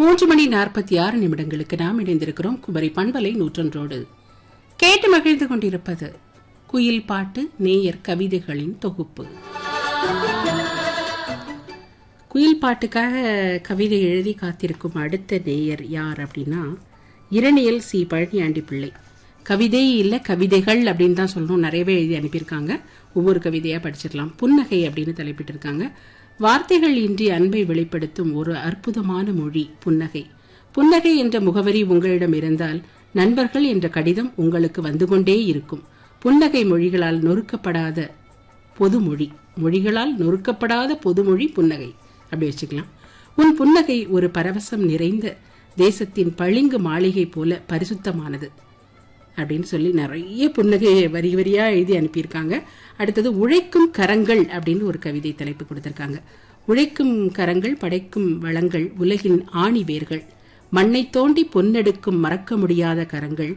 மூன்று மணி நாற்பத்தி ஆறு நிமிடங்களுக்கு நாம் இணைந்திருக்கிறோம் குமரி பண்பலை நூற்றொன்றோடு கேட்டு மகிழ்ந்து கொண்டிருப்பது குயில் பாட்டு நேயர் கவிதைகளின் தொகுப்பு குயில் பாட்டுக்காக கவிதை எழுதி காத்திருக்கும் அடுத்த நேயர் யார் அப்படின்னா இரணியல் சி பழனியாண்டி பிள்ளை கவிதை இல்லை கவிதைகள் அப்படின்னு தான் சொல்லணும் நிறையவே எழுதி அனுப்பியிருக்காங்க ஒவ்வொரு கவிதையாக படிச்சிடலாம் புன்னகை அப்படின்னு தலைப்பிட்டிருக்காங்க வார்த்தைகள் இன்றி அன்பை வெளிப்படுத்தும் ஒரு அற்புதமான மொழி புன்னகை புன்னகை என்ற முகவரி உங்களிடம் இருந்தால் நண்பர்கள் என்ற கடிதம் உங்களுக்கு வந்து கொண்டே இருக்கும் புன்னகை மொழிகளால் நொறுக்கப்படாத பொதுமொழி மொழிகளால் நொறுக்கப்படாத பொதுமொழி புன்னகை அப்படி வச்சுக்கலாம் உன் புன்னகை ஒரு பரவசம் நிறைந்த தேசத்தின் பளிங்கு மாளிகை போல பரிசுத்தமானது அப்படின்னு சொல்லி நிறைய புன்னகை வரி வரியா எழுதி அனுப்பியிருக்காங்க அடுத்தது உழைக்கும் கரங்கள் அப்படின்னு ஒரு கவிதை தலைப்பு கொடுத்திருக்காங்க உழைக்கும் கரங்கள் படைக்கும் வளங்கள் உலகின் ஆணி வேர்கள் மண்ணை தோண்டி பொன்னெடுக்கும் மறக்க முடியாத கரங்கள்